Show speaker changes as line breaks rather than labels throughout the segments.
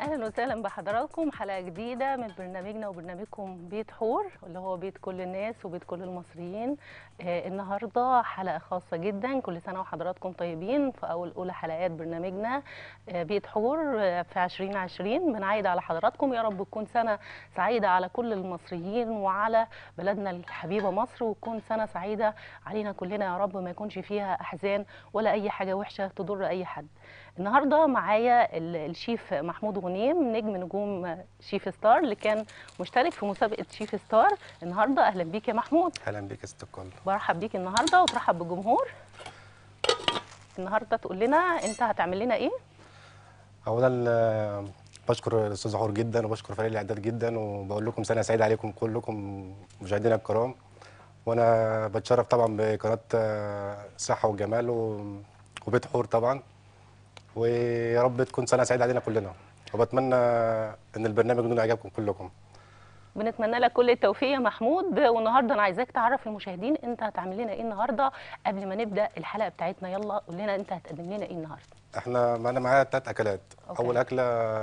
اهلا وسهلا بحضراتكم حلقه جديده من برنامجنا وبرنامجكم بيت حور اللي هو بيت كل الناس وبيت كل المصريين آه النهارده حلقه خاصه جدا كل سنه وحضراتكم طيبين في اول اولى حلقات برنامجنا آه بيت حور آه في 2020 بنعيد على حضراتكم يا رب تكون سنه سعيده على كل المصريين وعلى بلدنا الحبيبه مصر وتكون سنه سعيده علينا كلنا يا رب ما يكونش فيها احزان ولا اي حاجه وحشه تضر اي حد النهارده معايا ال- الشيف محمود غنيم نجم نجوم شيف ستار اللي كان مشترك في مسابقه شيف ستار النهارده اهلا بيك يا محمود
اهلا بيك يا ست الكل
برحب بيك النهارده وترحب بالجمهور النهارده تقول لنا انت هتعمل لنا ايه
اولا آه، بشكر الاستاذ حور جدا وبشكر فريق الاعداد جدا وبقول لكم سنه سعيده عليكم كلكم مشاهدينا الكرام وانا بتشرف طبعا بقناه آه، صحه والجمال و- وبيت حور طبعا ويا رب تكون سنه سعيده علينا كلنا وبتمنى ان البرنامج ينال اعجابكم كلكم
بنتمنى لك كل التوفيق يا محمود والنهارده انا عايزاك تعرف المشاهدين انت هتعمل لنا ايه النهارده قبل ما نبدا الحلقه بتاعتنا يلا قول لنا انت هتقدم لنا ايه النهارده
احنا معانا معايا ثلاث اكلات
أوكي.
اول اكله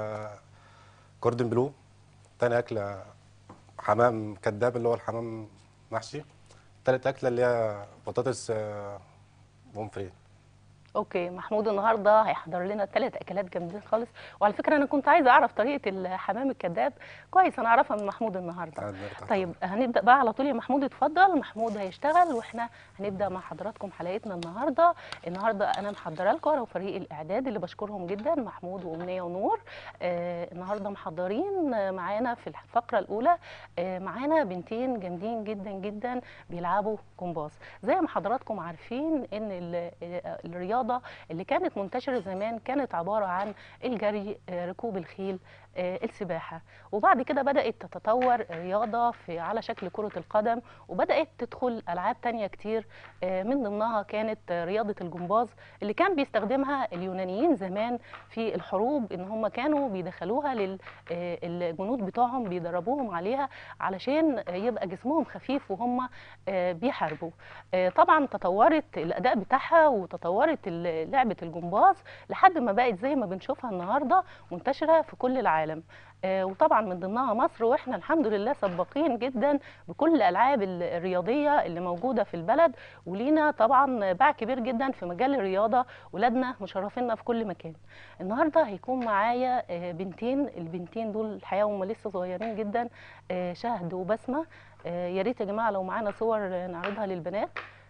كوردن بلو تاني اكله حمام كداب اللي هو الحمام محشي تالت اكله اللي هي بطاطس آه، بومفري
اوكي محمود النهارده هيحضر لنا ثلاث اكلات جامدين خالص وعلى فكره انا كنت عايزه اعرف طريقه الحمام الكذاب كويس انا اعرفها من محمود النهارده
تعال نرتاح.
طيب هنبدا بقى على طول يا محمود اتفضل محمود هيشتغل واحنا هنبدا مع حضراتكم حلقتنا النهارده النهارده انا محضره لكم انا وفريق الاعداد اللي بشكرهم جدا محمود وامنيه ونور آه النهارده محضرين آه، معانا في الفقره الاولى آه معانا بنتين جامدين جدا جدا بيلعبوا جمباز زي ما حضراتكم عارفين ان ال- آه، الرياضه اللي كانت منتشره زمان كانت عباره عن الجري آه، ركوب الخيل آه، السباحه وبعد كده بدات تتطور رياضه في على شكل كره القدم وبدات تدخل العاب تانية كتير آه، من ضمنها كانت آه، رياضه الجمباز اللي كان بيستخدمها اليونانيين زمان في الحروب ان هم كانوا بيدخلوها للجنود بتوعهم بيدربوهم عليها علشان آه، يبقى جسمهم خفيف وهم آه، بيحاربوا آه، طبعا تطورت الاداء بتاعها وتطورت ال- لعبه الجمباز لحد ما بقت زي ما بنشوفها النهارده منتشره في كل العالم آه، وطبعا من ضمنها مصر واحنا الحمد لله سباقين جدا بكل الالعاب ال- الرياضيه اللي موجوده في البلد ولينا طبعا باع كبير جدا في مجال الرياضه ولادنا مشرفينا في كل مكان النهارده هيكون معايا آه، بنتين البنتين دول الحقيقه هم لسه صغيرين جدا آه، شهد وبسمه آه، يا ريت يا جماعه لو معانا صور آه، نعرضها للبنات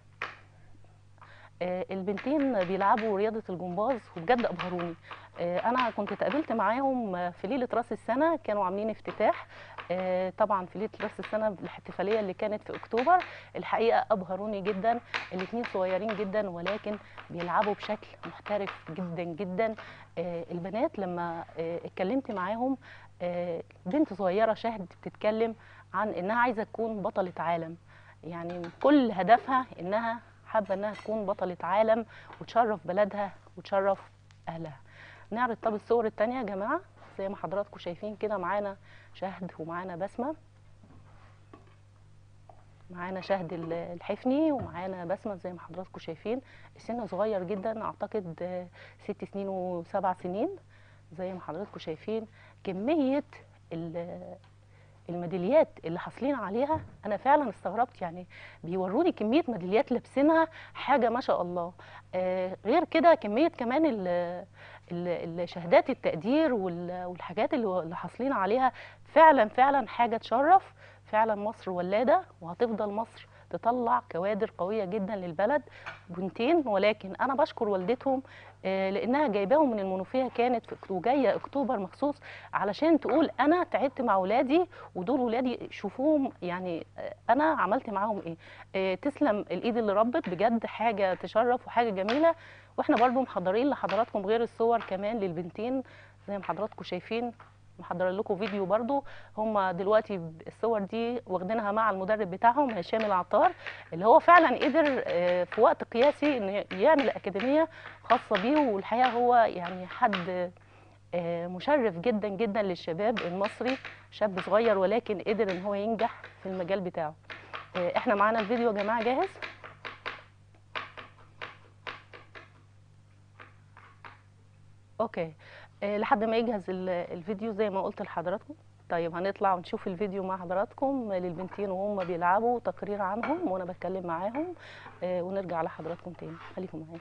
آه، البنتين بيلعبوا رياضة الجمباز وبجد أبهروني آه، أنا كنت اتقابلت معاهم آه، في ليلة رأس السنة كانوا عاملين افتتاح آه، طبعا في ليلة رأس السنة الاحتفالية اللي كانت في أكتوبر الحقيقة أبهروني جدا الاتنين صغيرين جدا ولكن بيلعبوا بشكل محترف جدا جدا آه، البنات لما آه، اتكلمت معاهم آه، بنت صغيرة شهد بتتكلم عن إنها عايزة تكون بطلة عالم يعني كل هدفها إنها حابه انها تكون بطله عالم وتشرف بلدها وتشرف اهلها نعرض طب الصور التانية يا جماعه زي ما حضراتكم شايفين كده معانا شهد ومعانا بسمه معانا شهد ال- الحفني ومعانا بسمه زي ما حضراتكم شايفين السن صغير جدا اعتقد آه، ست سنين وسبع سنين زي ما حضراتكم شايفين كميه ال- الميداليات اللي حاصلين عليها انا فعلا استغربت يعني بيوروني كميه ميداليات لابسينها حاجه ما شاء الله آه غير كده كميه كمان ال- ال- الشهادات التقدير وال- والحاجات اللي اللي حاصلين عليها فعلا فعلا حاجه تشرف فعلا مصر ولاده وهتفضل مصر تطلع كوادر قويه جدا للبلد بنتين ولكن انا بشكر والدتهم آه، لانها جايباهم من المنوفيه كانت في أكتو- وجايه اكتوبر مخصوص علشان تقول انا تعبت مع ولادي ودول ولادي شوفوهم يعني آه، انا عملت معاهم ايه آه، تسلم الايد اللي ربت بجد حاجه تشرف وحاجه جميله واحنا برضو محضرين لحضراتكم غير الصور كمان للبنتين زي ما حضراتكم شايفين محضر لكم فيديو برضو هم دلوقتي الصور دي واخدينها مع المدرب بتاعهم هشام العطار اللي هو فعلا قدر آه، في وقت قياسي انه يعمل اكاديميه خاصه بيه والحقيقه هو يعني حد آه، مشرف جدا جدا للشباب المصري شاب صغير ولكن قدر ان هو ينجح في المجال بتاعه آه، احنا معانا الفيديو يا جماعه جاهز اوكي آه، لحد ما يجهز ال- الفيديو زي ما قلت لحضراتكم طيب هنطلع ونشوف الفيديو مع حضراتكم للبنتين وهم بيلعبوا تقرير عنهم وانا بتكلم معاهم آه، ونرجع لحضراتكم تاني خليكم معايا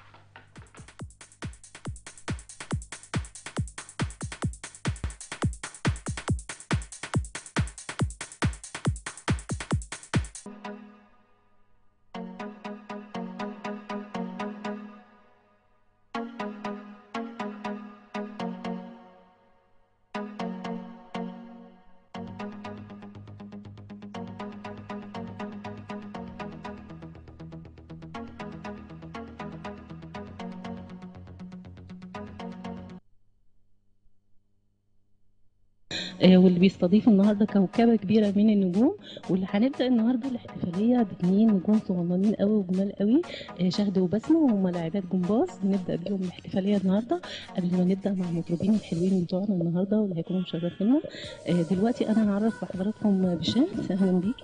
آه، واللي بيستضيف النهارده كوكبه كبيره من النجوم واللي هنبدا النهارده الاحتفاليه باثنين نجوم صغننين قوي وجمال قوي آه، شهد وبسمه وهم لاعبات جمباز نبدا بيهم الاحتفاليه النهارده قبل ما نبدا مع المطربين الحلوين بتوعنا النهارده واللي هيكونوا مشرفينا آه، دلوقتي انا هعرف بحضراتكم بشهد اهلا بيكي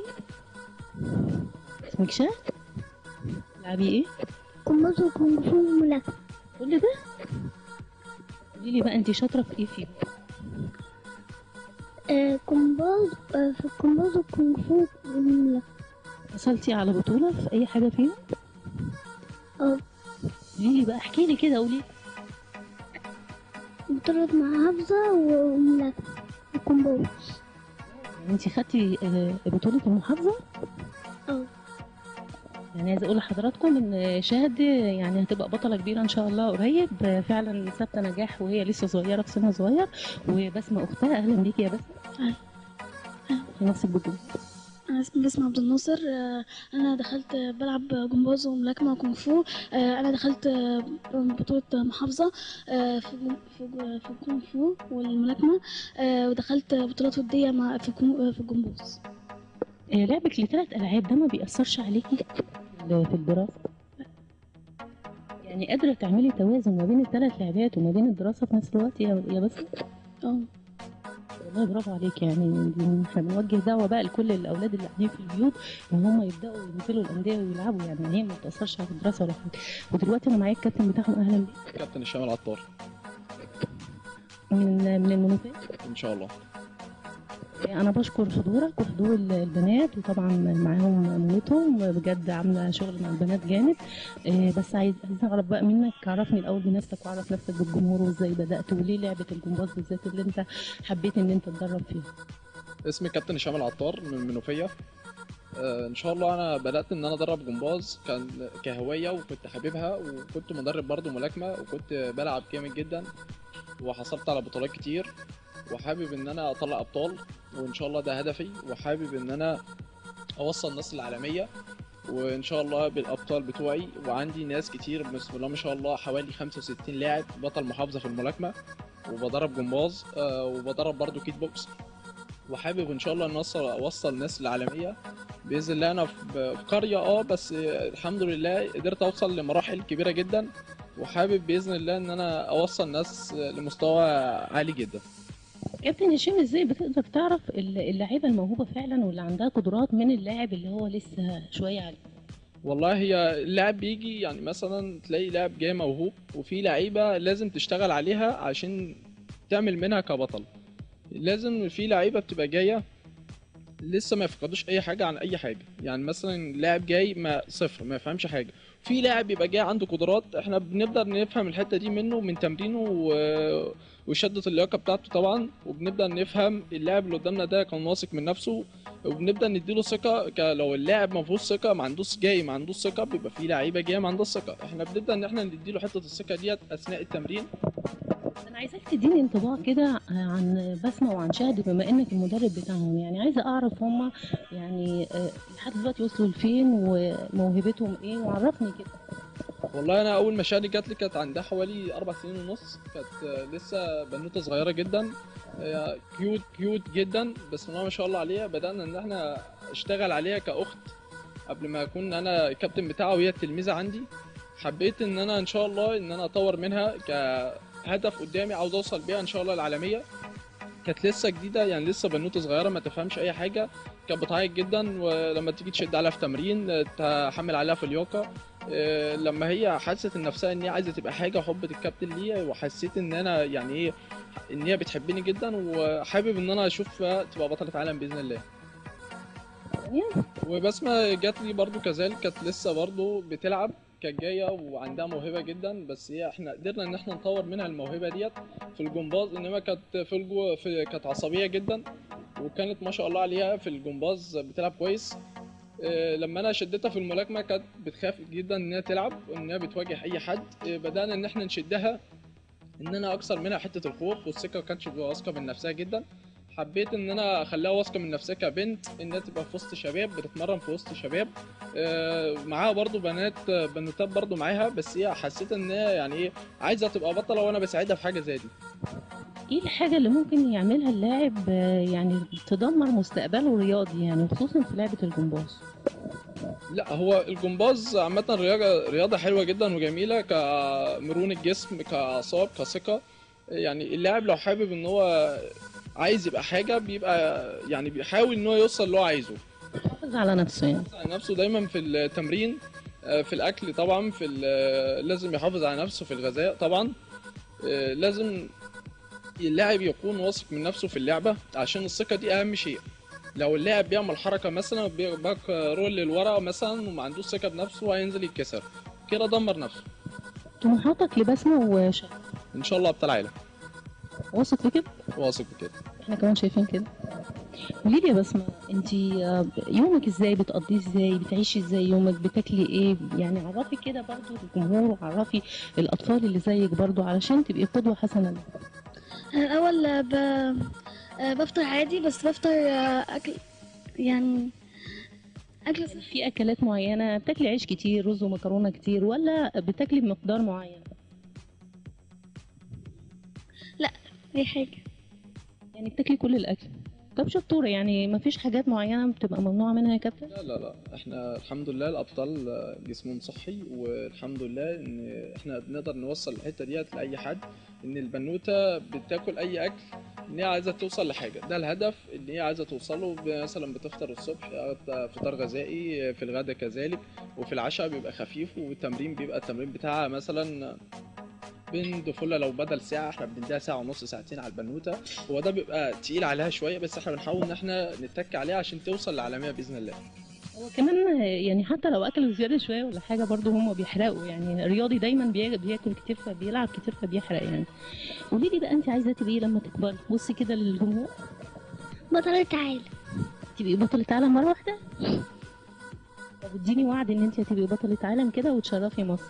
اسمك شهد تلعبي ايه
كمبوز وكونغ فو وملاكمة
كل ده قولي لي بقى انت شاطره في ايه فيهم
آه كمبوز آه في الكمبوز والكونغ فو والملاكمة
وصلتي على بطوله في اي حاجه فيهم
اه
قولي لي بقى احكي لي كده قولي
بطولة مع حفظة وملاكمة وكمبوز
يعني انت خدتي آه، بطولة المحافظة؟
اه
يعني عايزة اقول لحضراتكم ان شهد يعني هتبقى بطلة كبيرة ان شاء الله قريب آه، فعلا ثابتة نجاح وهي لسه صغيرة في سن صغير وبسمة اختها اهلا بيكي يا بسمة
أهلا.
نفسك بالجمهور
انا اسمي بسمة عبد الناصر آه، انا دخلت آه، بلعب جمباز وملاكمه وكونغ فو آه، انا دخلت آه، بطوله محافظه آه، في جم- في جو- في الكونغ فو والملاكمه آه، ودخلت بطولات وديه مع في الكون- آه، في الجمباز
آه، لعبك لثلاث العاب ده ما بيأثرش عليكي في في الدراسة؟ يعني قادرة تعملي توازن ما بين الثلاث لعبات وما بين الدراسة في نفس الوقت يا يا بسمة؟
اه
والله برافو عليك يعني احنا بنوجه دعوه بقى لكل الاولاد اللي قاعدين في البيوت ان هم يبداوا ينزلوا الانديه ويلعبوا يعني هي ما بتاثرش على الدراسه ولا حاجه ودلوقتي انا معايا الكابتن بتاعهم اهلا بيك
كابتن هشام العطار
من من المنوفيه
ان شاء الله
انا بشكر حضورك وحضور ال- البنات وطبعا معاهم مامتهم بجد عامله شغل مع البنات جامد آه، بس عايز عايز اعرف بقى منك عرفني الاول بنفسك وعرف نفسك بالجمهور وازاي بدات وليه لعبه الجمباز بالذات اللي انت حبيت ان انت تتدرب فيها
اسمي كابتن هشام العطار من المنوفيه آه، ان شاء الله انا بدات ان انا ادرب جمباز كان كهوايه وكنت حاببها وكنت مدرب برضو ملاكمه وكنت بلعب جامد جدا وحصلت على بطولات كتير وحابب ان انا اطلع ابطال وان شاء الله ده هدفي وحابب ان انا اوصل الناس العالميه وان شاء الله بالابطال بتوعي وعندي ناس كتير بسم الله ما شاء الله حوالي 65 لاعب بطل محافظه في الملاكمه وبدرب جمباز آه، وبدرب برضو كيك بوكس وحابب ان شاء الله ان اوصل اوصل الناس العالميه باذن الله انا في في قريه اه بس آه، الحمد لله قدرت اوصل لمراحل كبيره جدا وحابب باذن الله ان انا اوصل ناس آه، لمستوى عالي جدا
كابتن هشام ازاي بتقدر تعرف ال- اللعيبه الموهوبه فعلا واللي عندها قدرات من اللاعب اللي هو لسه شويه عليه
والله هي اللاعب بيجي يعني مثلا تلاقي لاعب جاي موهوب وفي لعيبه لازم تشتغل عليها عشان تعمل منها كبطل لازم في لعيبه بتبقى جايه لسه ما يفقدوش اي حاجه عن اي حاجه يعني مثلا لاعب جاي ما صفر ما يفهمش حاجه في لاعب بيبقى جاي عنده قدرات احنا بنقدر نفهم الحته دي منه من تمرينه و... وشدة اللياقه بتاعته طبعا وبنبدا نفهم اللاعب اللي قدامنا ده كان واثق من نفسه وبنبدا نديله ثقه ك- لو اللاعب ما فيهوش ثقه ما عندوش جاي ما عندوش ثقه بيبقى في لعيبه جايه ما عندهاش ثقه احنا بنبدا ان احنا نديله حته الثقه ديت اثناء التمرين
انا عايزاك تديني انطباع كده عن بسمه وعن شهد بما انك المدرب بتاعهم يعني عايزه اعرف هم يعني آه، لحد دلوقتي وصلوا لفين وموهبتهم ايه وعرفني كده
والله انا اول ما شادي جات لي كانت عندها حوالي اربع سنين ونص كانت آه، لسه بنوته صغيره جدا آه، كيوت كيوت جدا بسم الله ما شاء الله عليها بدانا ان احنا اشتغل عليها كاخت قبل ما اكون انا الكابتن بتاعها وهي التلميذه عندي حبيت ان انا ان شاء الله ان انا اطور منها كهدف قدامي عاوز اوصل بيها ان شاء الله العالميه كانت لسه جديده يعني لسه بنوته صغيره ما تفهمش اي حاجه كانت بتعيط جدا ولما تيجي تشد عليها في تمرين تحمل عليها في اللياقه آه، لما هي حست ان نفسها ان هي عايزه تبقى حاجه وحبت الكابتن ليا وحسيت ان انا يعني ايه ان هي بتحبني جدا وحابب ان انا اشوفها تبقى بطله عالم باذن الله وبسمة جات لي برضو كذلك كانت لسه برضو بتلعب كانت جايه وعندها موهبه جدا بس هي احنا قدرنا ان احنا نطور منها الموهبه ديت في الجمباز انما كانت في الجو في كانت عصبيه جدا وكانت ما شاء الله عليها في الجمباز بتلعب كويس آه، لما انا شدتها في الملاكمه كانت بتخاف جدا ان هي تلعب وان هي بتواجه اي حد آه، بدانا ان احنا نشدها ان انا اكسر منها حته الخوف والثقه ما كانتش بتبقى واثقه من نفسها جدا حبيت ان انا اخليها واثقه من نفسها كبنت انها تبقى في وسط شباب بتتمرن في وسط شباب آه، معاها برضو بنات بنوتات برضو معاها بس هي حسيت ان هي يعني ايه عايزه تبقى بطله وانا بساعدها في حاجه زي دي
ايه الحاجة اللي ممكن يعملها اللاعب آه، يعني تدمر مستقبله الرياضي يعني خصوصا في لعبة الجمباز
لا هو الجمباز عامة رياضة رياضة حلوة جدا وجميلة كمرونة جسم كأعصاب كثقة يعني اللاعب لو حابب ان هو عايز يبقى حاجة بيبقى يعني بيحاول ان هو يوصل اللي هو عايزه
حافظ على نفسه يعني
على نفسه دايما في التمرين آه، في الاكل طبعا في ال- لازم يحافظ على نفسه في الغذاء طبعا آه، لازم اللاعب يكون واثق من نفسه في اللعبه عشان الثقه دي اهم شيء لو اللاعب بيعمل حركه مثلا باك رول للورا مثلا وما عندوش ثقه بنفسه هينزل يتكسر كده دمر نفسه
طموحاتك لبسمة وشغف
ان شاء الله ابطال عالم
واثق في كده
واثق بكده
احنا كمان شايفين كده قولي لي يا بسمة انت يومك ازاي بتقضيه ازاي بتعيشي ازاي يومك بتاكلي ايه يعني عرفي كده برضو الجمهور وعرفي الاطفال اللي زيك برضو علشان تبقي قدوة حسنة لهم.
الأول آه، ب... آه، بفطر عادي بس بفطر آه، أكل يعني أكل صحي
في اكلات معينة بتاكلي عيش كتير رز ومكرونة كتير ولا بتاكلي بمقدار معين
أي حاجة
يعني بتاكلي كل الاكل طب شطورة يعني مفيش حاجات معينة بتبقى ممنوعة منها يا كابتن
لا لا لا احنا الحمد لله الابطال جسمهم صحي والحمد لله ان احنا بنقدر نوصل الحته ديت لاي حد ان البنوته بتاكل اي اكل ان هي عايزه توصل لحاجه ده الهدف ان هي عايزه توصله مثلا بتفطر الصبح فطار غذائي في الغداء كذلك وفي العشاء بيبقى خفيف والتمرين بيبقى التمرين بتاعها مثلا بين دخولها لو بدل ساعة احنا بنديها ساعة ونص ساعتين على البنوتة هو ده بيبقى تقيل عليها شوية بس احنا بنحاول ان احنا نتك عليها عشان توصل للعالمية بإذن الله
هو كمان يعني حتى لو اكلوا زياده شويه ولا حاجه برضو هم بيحرقوا يعني الرياضي دايما بي- بياكل كتير فبيلعب كتير فبيحرق يعني قولي لي بقى انت عايزه تبقي ايه لما تكبري بصي كده للجمهور
بطلة عالم
تبقي بطله عالم مره واحده طب اديني وعد ان انت هتبقي بطله عالم كده وتشرفي مصر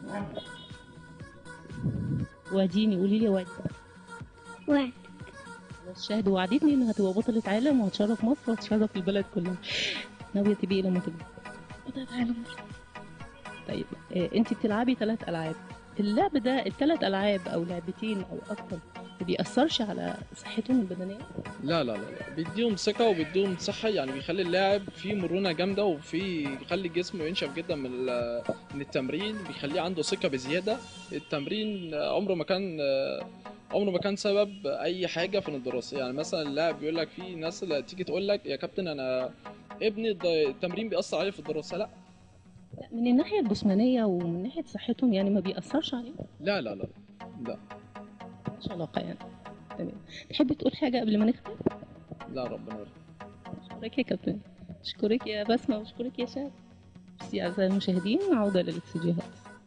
واديني قولي لي وعد
واحد
خلاص شاهد وعدتني انها هتبقى بطله عالم وهتشرف مصر وهتشرف البلد كلها ناويه تبقي ايه لما تكبري
بطلة عالم
طيب آه، انت بتلعبي ثلاث العاب اللعب ده الثلاث العاب او لعبتين او اكتر ما بيأثرش على صحتهم البدنيه
لا لا لا لا بيديهم ثقة وبيديهم صحة يعني بيخلي اللاعب فيه مرونة جامدة وفي بيخلي جسمه ينشف جدا من ال- من التمرين بيخليه عنده ثقة بزيادة التمرين عمره ما كان عمره ما كان سبب أي حاجة في الدراسة يعني مثلا اللاعب بيقول لك في ناس اللي تيجي تقول لك يا كابتن أنا ابني الد- التمرين بيأثر عليه في الدراسة لا
لا، من الناحيه الجسمانيه ومن ناحيه صحتهم يعني ما بيأثرش عليهم
لا لا لا لا
مش علاقه يعني تمام تحبي تقول حاجه قبل ما نختم
لا ربنا يرحمه
اشكرك يا كابتن اشكرك يا بسمه واشكرك يا شاد بس يا اعزائي المشاهدين عوده للاستديوهات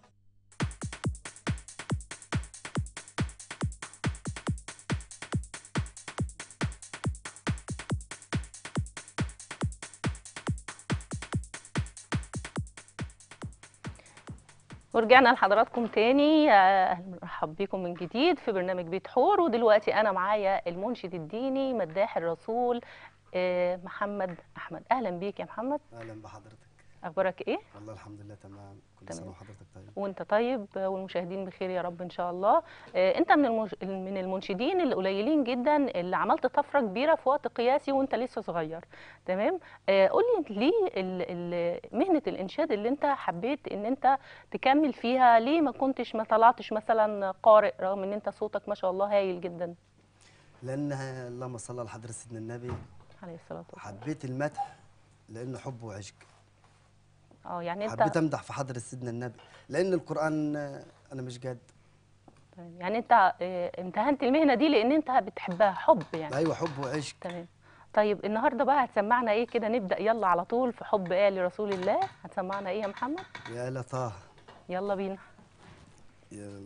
ورجعنا لحضراتكم تاني آه، اهلا مرحب بكم من جديد في برنامج بيت حور ودلوقتي انا معايا المنشد الديني مداح الرسول آه، محمد احمد اهلا بيك يا محمد
اهلا بحضرتك
اخبارك ايه
والله الحمد لله تمام كل
تمام.
سنه وحضرتك طيب
وانت طيب آه، والمشاهدين بخير يا رب ان شاء الله آه، انت من المج... من المنشدين القليلين جدا اللي عملت طفره كبيره في وقت قياسي وانت لسه صغير تمام آه، قول لي ليه ال... ال... مهنه الانشاد اللي انت حبيت ان انت تكمل فيها ليه ما كنتش ما طلعتش مثلا قارئ رغم ان انت صوتك ما شاء الله هايل جدا
لان اللهم صل على حضره سيدنا النبي
عليه الصلاه والسلام
حبيت المدح لانه حب وعشق
اه يعني انت
حبيت امدح في حضره سيدنا النبي لان القران آه، انا مش قد
تمام. يعني انت آه، امتهنت المهنه دي لان انت بتحبها حب يعني
ايوه حب وعشق
تمام طيب النهارده بقى هتسمعنا ايه كده نبدا يلا على طول في حب آل رسول الله هتسمعنا ايه يا محمد
يا لطاه
يلا بينا
يا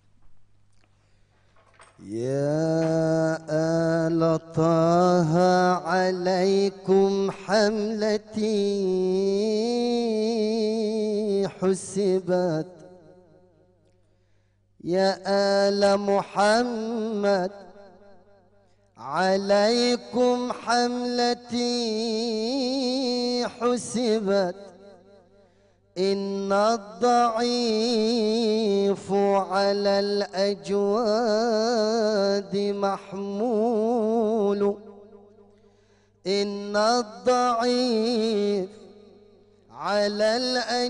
يا آل طه عليكم حملتي حسبت يا آل محمد عليكم حملتي حسبت إن الضعيف على الأجواد محمول إن الضعيف على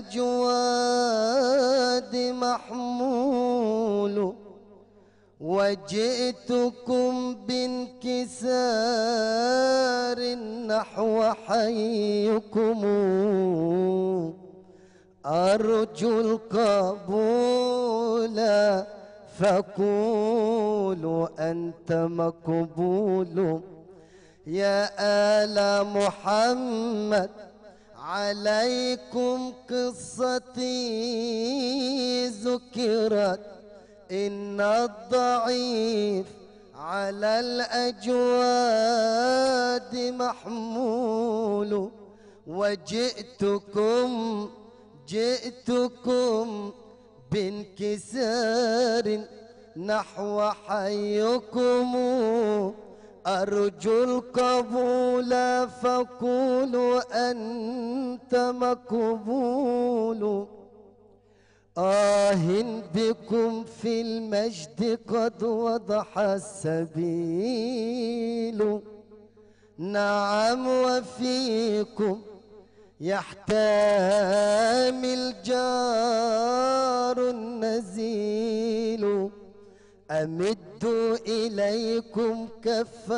الأجواد محمول وجئتكم بانكسار نحو حيكم أرجو القبول فقولوا أنت مقبول يا آل محمد عليكم قصتي ذكرت إن الضعيف على الأجواد محمول وجئتكم جئتكم بانكسار نحو حيكم أرجو القبول فقولوا أنت مقبول آه بكم في المجد قد وضح السبيل نعم وفيكم يحتمي الجار النزيل أمد إليكم كف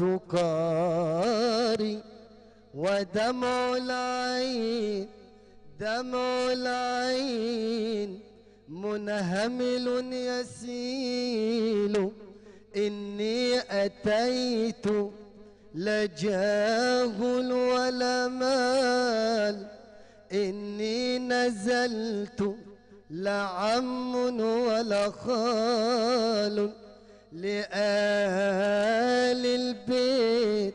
افتقاري ودمع العين دمع العين منهمل يسيل إني أتيت لجاهل ولا مال إني نزلت لعم ولا خال لآل البيت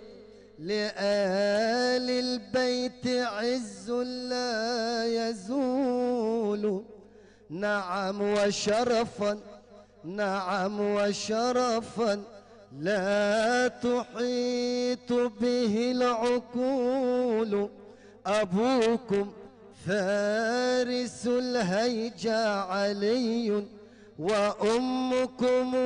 لآل البيت عز لا يزول نعم وشرفا نعم وشرفا لا تحيط به العقول أبوكم فارس الهيجا علي وأمكم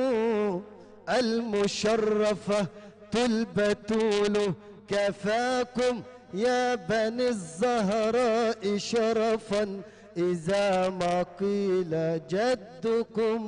المشرفة البتول كفاكم يا بني الزهراء شرفا إذا ما قيل جدكم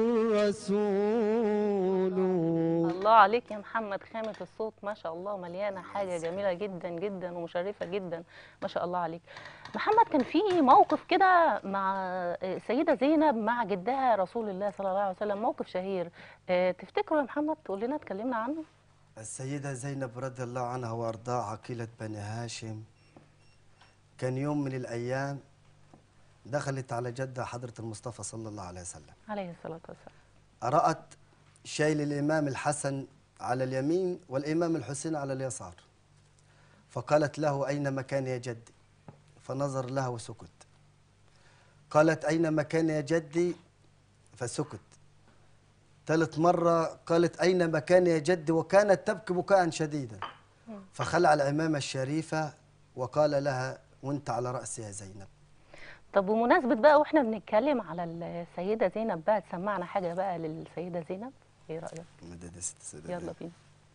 الرسول
الله عليك يا محمد خامة الصوت ما شاء الله مليانة حاجة جميلة جدا جدا ومشرفة جدا ما شاء الله عليك محمد كان في موقف كده مع السيدة زينب مع جدها رسول الله صلى الله عليه وسلم موقف شهير آه، تفتكروا يا محمد تقول لنا اتكلمنا عنه
السيدة زينب رضي الله عنها وأرضاها عقيلة بني هاشم كان يوم من الأيام دخلت على جدها حضرة المصطفى صلى الله عليه وسلم
عليه الصلاة والسلام
رأت شايل الإمام الحسن على اليمين والإمام الحسين على اليسار فقالت له أين مكان يا جدي فنظر لها وسكت قالت أين مكان يا جدي فسكت ثالث مرة قالت أين مكان يا جدي وكانت تبكي بكاء شديدا فخلع العمامة الشريفة وقال لها وانت على رأسي يا زينب
طب بمناسبة بقى واحنا بنتكلم على السيدة زينب بقى تسمعنا حاجة بقى للسيدة زينب ايه رأيك
مدد ست سيدة
يلا بينا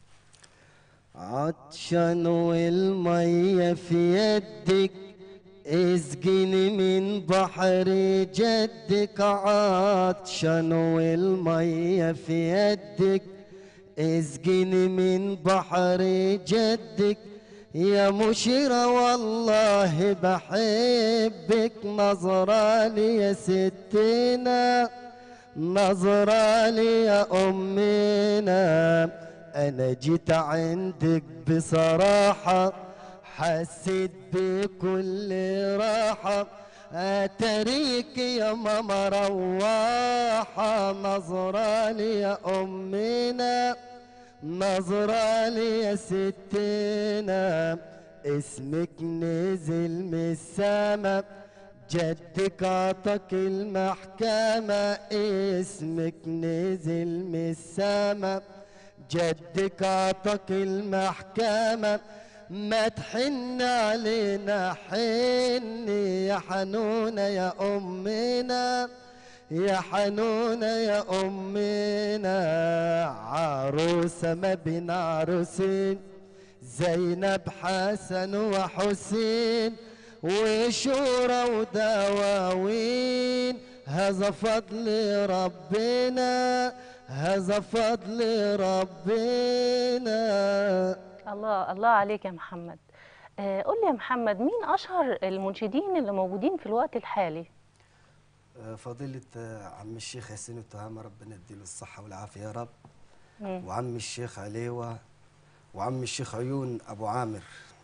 عطشان والمية في يدك اسقيني من بحر جدك عطشان والمية في يدك اسقيني من بحر جدك يا مشيرة والله بحبك نظرة لي يا ستنا نظرة لي يا أمنا أنا جيت عندك بصراحة حسيت بكل راحة أتريك يا ماما رواحة نظرة لي يا أمنا نظرة لي يا ستنا اسمك نزل من السما جدك عطاك المحكمة اسمك نزل من السما جدك عطاك المحكمة ما تحن علينا حن يا حنونة يا أمنا يا حنونة يا أمنا عروسة ما بين عروسين زينب حسن وحسين وشورى ودواوين هذا فضل ربنا هذا فضل ربنا
الله الله عليك يا محمد آه، قول لي يا محمد مين اشهر المنشدين اللي موجودين في الوقت الحالي
آه، فضيلة آه، عم الشيخ ياسين التهامة ربنا يديله الصحة والعافية يا رب
مم.
وعم الشيخ عليوة وعم الشيخ عيون أبو عامر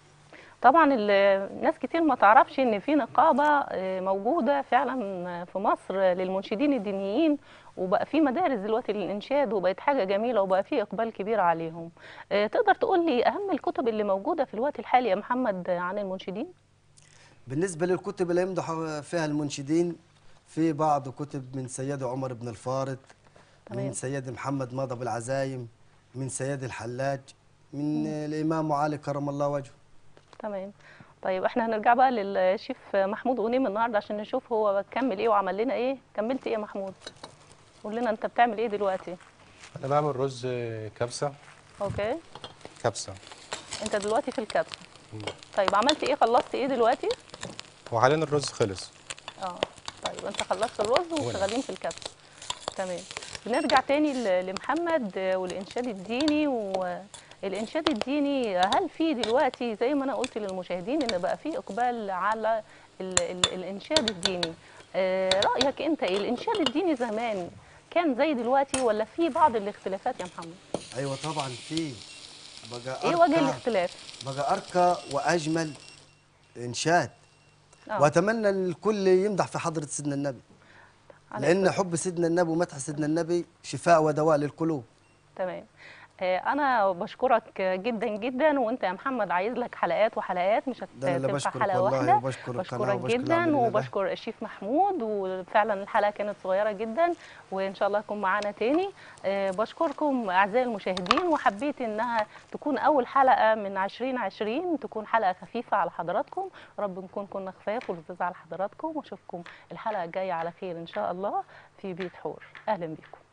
طبعا ال- ناس كتير ما تعرفش ان في نقابه آه، موجوده فعلا في مصر للمنشدين الدينيين وبقى في مدارس دلوقتي للانشاد وبقت حاجه جميله وبقى في اقبال كبير عليهم آه، تقدر تقول لي اهم الكتب اللي موجوده في الوقت الحالي يا محمد عن المنشدين
بالنسبة للكتب اللي يمدح فيها المنشدين في بعض كتب من سيد عمر بن الفارض
تمام.
من سيد محمد ماضي بالعزايم من سيد الحلاج من الإمام علي كرم الله وجهه
تمام طيب احنا هنرجع بقى للشيف محمود غنيم النهارده عشان نشوف هو كمل ايه وعمل لنا ايه كملت ايه يا محمود قول لنا انت بتعمل ايه دلوقتي
انا بعمل رز كبسه
اوكي
كبسه
انت دلوقتي في الكبسه
مم.
طيب عملت ايه خلصت ايه دلوقتي
وحاليا الرز خلص
اه طيب انت خلصت الرز وشغالين في الكبسه تمام بنرجع تاني ل- لمحمد آه، والانشاد الديني والانشاد الديني هل في دلوقتي زي ما انا قلت للمشاهدين ان بقى في اقبال على ال ال الانشاد الديني آه، رايك انت ايه الانشاد الديني زمان كان زي دلوقتي ولا في بعض الاختلافات يا محمد
أيوة طبعا في بقى
ايه وجه
أرقى-
الاختلاف
بقى أرقى وأجمل إنشاد
آه،
وأتمنى أن الكل يمدح في حضرة سيدنا النبي
على
لأن حب سيدنا النبي ومدح سيدنا النبي شفاء ودواء للقلوب
تمام آه، انا بشكرك جدا جدا وانت يا محمد عايز لك حلقات وحلقات مش
ده أنا اللي
هتنفع
بشكرك
حلقه
والله
واحده
وبشكر القناة
بشكرك
وبشكر العاملين
جدا
ده.
وبشكر الشيف محمود وفعلا الحلقه كانت صغيره جدا وان شاء الله تكون معانا تاني آه، بشكركم اعزائي المشاهدين وحبيت انها تكون اول حلقه من 2020 تكون حلقه خفيفه على حضراتكم رب نكون كنا خفاف ولذيذ على حضراتكم واشوفكم الحلقه الجايه على خير ان شاء الله في بيت حور اهلا بيكم